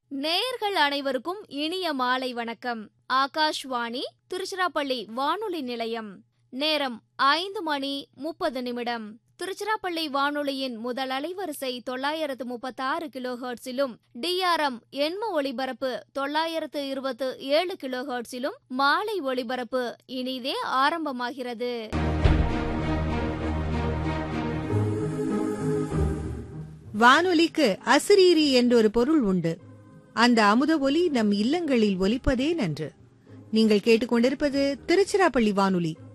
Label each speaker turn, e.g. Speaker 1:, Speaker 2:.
Speaker 1: நேயர்கள் அனைவருக்கும் இனிய மாலை வணக்கம் ஆகாஷ்வாணி திருச்சிராப்பள்ளி வானொலி நிலையம் நேரம் ஐந்து மணி முப்பது நிமிடம் திருச்சிராப்பள்ளி வானொலியின் முதல் அலைவரிசை தொள்ளாயிரத்து முப்பத்தாறு கிலோ ஹெர்ட்ஸிலும் டிஆர்எம் எண்ம ஒளிபரப்பு தொள்ளாயிரத்து இருபத்து ஏழு கிலோ ஹெர்ட்ஸிலும் மாலை ஒளிபரப்பு இனிதே ஆரம்பமாகிறது
Speaker 2: வானொலிக்கு அசிரீரி என்றொரு பொருள் உண்டு அந்த அமுத ஒலி நம் இல்லங்களில் ஒலிப்பதே நன்று நீங்கள் கேட்டுக்கொண்டிருப்பது திருச்சிராப்பள்ளி வானொலி